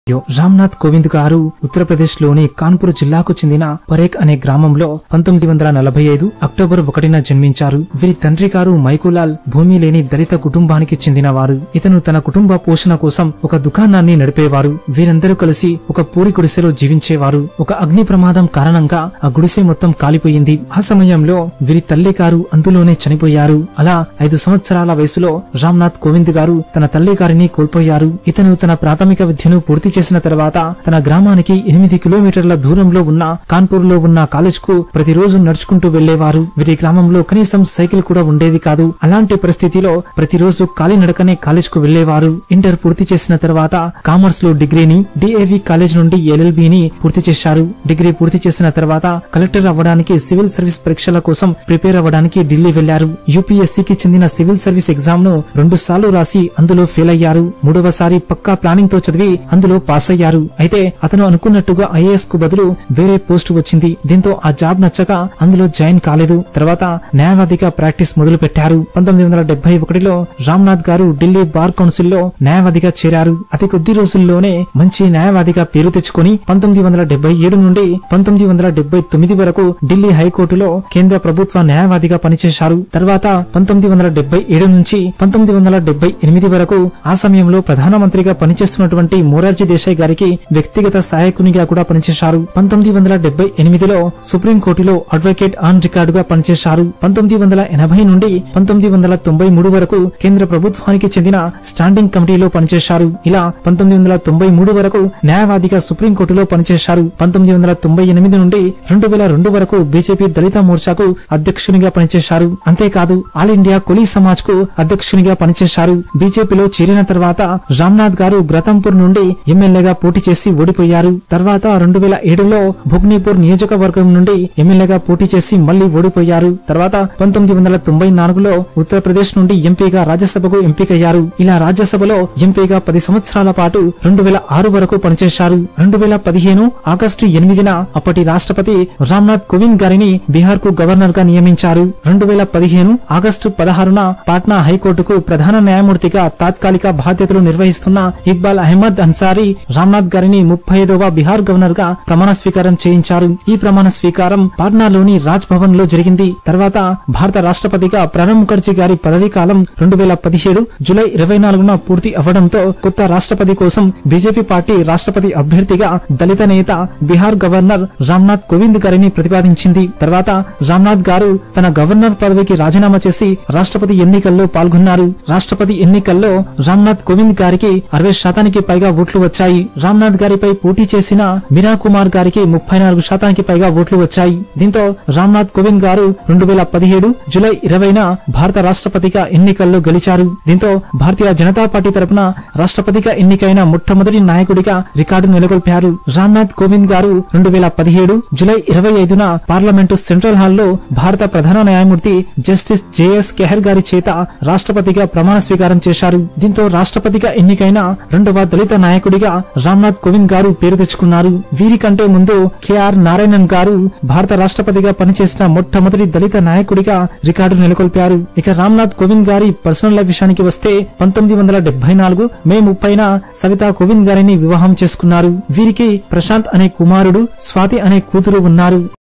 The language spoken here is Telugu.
రామ్నాథ్ కోవింద్ గారు ఉత్తరప్రదేశ్ లోని కాన్పూర్ జిల్లాకు చెందిన పరేక్ అనే గ్రామంలో పంతొమ్మిది వందల నలభై ఐదు అక్టోబర్ ఒకటిన జన్మించారు వీరి తండ్రి గారు మైకులాల్ భూమి లేని దళిత కుటుంబానికి చెందినవారు ఇతను తన కుటుంబ పోషణ కోసం ఒక దుకాణాన్ని నడిపేవారు వీరందరూ కలిసి ఒక పూరి గుడిసెలో జీవించేవారు ఒక అగ్ని ప్రమాదం కారణంగా ఆ గుడిసె మొత్తం కాలిపోయింది ఆ సమయంలో వీరి తల్లి గారు అందులోనే చనిపోయారు అలా ఐదు సంవత్సరాల వయసులో రామ్నాథ్ కోవింద్ గారు తన తల్లి గారిని కోల్పోయారు ఇతను తన ప్రాథమిక విద్యను పూర్తి చేసిన తర్వాత తన గ్రామానికి ఎనిమిది కిలోమీటర్ల దూరంలో ఉన్న కాన్పూర్ లో ఉన్న కాలేజ్ కు ప్రతిరోజు నడుచుకుంటూ వెళ్లేవారు వీరి గ్రామంలో కనీసం సైకిల్ కూడా ఉండేది కాదు అలాంటి పరిస్థితిలో ప్రతిరోజు కాలినడకనే కాలేజ్ కు వెళ్లేవారు ఇంటర్ పూర్తి చేసిన తర్వాత కామర్స్ లో డిగ్రీని డిఏవి కాలేజ్ నుండి ఎల్ఎల్బి ని పూర్తి చేశారు డిగ్రీ పూర్తి చేసిన తర్వాత కలెక్టర్ అవ్వడానికి సివిల్ సర్వీస్ పరీక్షల కోసం ప్రిపేర్ అవ్వడానికి ఢిల్లీ వెళ్లారు యూపీఎస్సీకి చెందిన సివిల్ సర్వీస్ ఎగ్జామ్ ను రెండు సార్లు రాసి అందులో ఫెయిల్ అయ్యారు మూడవసారి పక్కా ప్లానింగ్ తో చదివి అందులో పాస్ అయ్యారు అయితే అతను అనుకున్నట్టుగా ఐఏఎస్ కు బదులు వేరే పోస్ట్ వచ్చింది దీంతో ఆ జాబ్ నచ్చక అందులో జాయిన్ కాలేదు తర్వాత న్యాయవాదిగా ప్రాక్టీస్ మొదలు పెట్టారు పంతొమ్మిది వందల డెబ్బై ఒకటిలో రామ్నాథ్ గారు ఢిల్లీ బార్ కౌన్సిల్ లో న్యాయవాదిగా చేరారు అతి కొద్ది రోజుల్లోనే మంచి న్యాయవాదిగా పేరు తెచ్చుకొని పంతొమ్మిది వందల డెబ్బై ఏడు నుండి పంతొమ్మిది వందల డెబ్బై తొమ్మిది వరకు ఢిల్లీ హైకోర్టులో కేంద్ర ప్రభుత్వ న్యాయవాదిగా పనిచేశారు తర్వాత పంతొమ్మిది వందల డెబ్బై ఏడు నుంచి పంతొమ్మిది వందల డెబ్బై ఎనిమిది వరకు ఆ సమయంలో ప్రధానమంత్రిగా పనిచేస్తున్నటువంటి మోరార్జీ దేశాయ్ గారికి వ్యక్తిగత సహాయకునిగా కూడా పనిచేశారు పంతొమ్మిది వందల డెబ్బై ఎనిమిదిలో సుప్రీంకోర్టులో అడ్వకేట్ ఆన్ రికార్డుగా పనిచేశారు పంతొమ్మిది వందల ఎనభై నుండి పంతొమ్మిది వందల తొంభై మూడు వరకు కేంద్ర ప్రభుత్వానికి చెందిన స్టాండింగ్ కమిటీలో పనిచేశారు ఇలా పంతొమ్మిది వందల తొంభై మూడు వరకు న్యాయవాదిగా సుప్రీంకోర్టులో పనిచేశారు పంతొమ్మిది వందల తొంభై ఎనిమిది నుండి రెండు వేల రెండు వరకు బీజేపీ దళిత మోర్చాకు అధ్యక్షునిగా పనిచేశారు అంతేకాదు ఆల్ ఇండియా కొలీ సమాజ్ కు అధ్యక్షునిగా పనిచేశారు బీజేపీలో చేరిన తర్వాత రామ్నాథ్ గారు గ్రతంపూర్ నుండి ఎమ్మెల్యేగా పోటీ చేసి ఓడిపోయారు తర్వాత రెండు వేల ఏడులో భుగ్నీపూర్ నియోజకవర్గం నుండి ఎమ్మెల్యేగా పోటీ చేసి మళ్లీ ఓడిపోయారు తర్వాత పంతొమ్మిది వందల తొంభై నాలుగులో ఉత్తరప్రదేశ్ నుండి ఎంపీగా రాజ్యసభకు ఎంపికయ్యారు ఇలా రాజ్యసభలో ఎంపీగా పది సంవత్సరాల పాటు రెండు వేల ఆరు వరకు పనిచేశారు రెండు వేల పదిహేను ఆగస్టు ఎనిమిదిన అప్పటి రాష్ట్రపతి రామ్నాథ్ కోవింద్ గారిని బీహార్ కు గవర్నర్ గా నియమించారు రెండు వేల పదిహేను ఆగస్టు పదహారున పాట్నా హైకోర్టుకు ప్రధాన న్యాయమూర్తిగా తాత్కాలిక బాధ్యతలు నిర్వహిస్తున్న ఇక్బాల్ అహ్మద్ అన్సారీ రామ్నాథ్ గారిని ముప్పై ఐదవ బీహార్ గవర్నర్ గా ప్రమాణ స్వీకారం చేయించారు ఈ ప్రమాణ స్వీకారం పాట్నాలోని రాజ్ భవన్ లో జరిగింది తర్వాత భారత రాష్ట్రపతిగా ప్రణబ్ ముఖర్జీ గారి పదవీ కాలం రెండు వేల పదిహేడు జూలై ఇరవై నాలుగున పూర్తి అవ్వడంతో కొత్త రాష్ట్రపతి కోసం బీజేపీ పార్టీ రాష్ట్రపతి అభ్యర్థిగా దళిత నేత బీహార్ గవర్నర్ రామ్నాథ్ కోవింద్ గారిని ప్రతిపాదించింది తర్వాత రామ్నాథ్ గారు తన గవర్నర్ పదవికి రాజీనామా చేసి రాష్ట్రపతి ఎన్నికల్లో పాల్గొన్నారు రాష్ట్రపతి ఎన్నికల్లో రామ్నాథ్ కోవింద్ గారికి అరవై శాతానికి పైగా ఓట్లు వచ్చాయి రామ్నాథ్ గారిపై పోటీ చేసిన మీరా కుమార్ గారికి ముప్పై నాలుగు శాతానికి పైగా ఓట్లు వచ్చాయి దీంతో రామ్నాథ్ కోవింద్ గారు రెండు వేల పదిహేడు జూలై ఇరవైన భారత రాష్ట్రపతిగా ఎన్నికల్లో గెలిచారు దీంతో భారతీయ జనతా పార్టీ తరపున రాష్ట్రపతిగా ఎన్నికైన మొట్టమొదటి నాయకుడిగా రికార్డు నెలకొల్పారు రామ్నాథ్ కోవింద్ గారు రెండు వేల పదిహేడు జూలై ఇరవై ఐదున పార్లమెంటు సెంట్రల్ హాల్లో భారత ప్రధాన న్యాయమూర్తి జస్టిస్ జేఎస్ కెహర్ గారి చేత రాష్ట్రపతిగా ప్రమాణ స్వీకారం చేశారు దీంతో రాష్ట్రపతిగా ఎన్నికైన రెండవ దళిత నాయకుడిగా రామ్నాథ్ కోవింద్ గారు పేరు తెచ్చుకున్నారు వీరికంటే ముందు కెఆర్ నారాయణన్ గారు భారత రాష్ట్రపతిగా పనిచేసిన మొట్టమొదటి దళిత నాయకుడిగా రికార్డు నెలకొల్పారు ఇక రామ్నాథ్ కోవింద్ గారి పర్సనల్ లైఫ్ విషయానికి వస్తే పంతొమ్మిది వందల డెబ్బై నాలుగు మే ముప్పైన సవితా కోవింద్ గారిని వివాహం చేసుకున్నారు వీరికి ప్రశాంత్ అనే కుమారుడు స్వాతి అనే కూతురు ఉన్నారు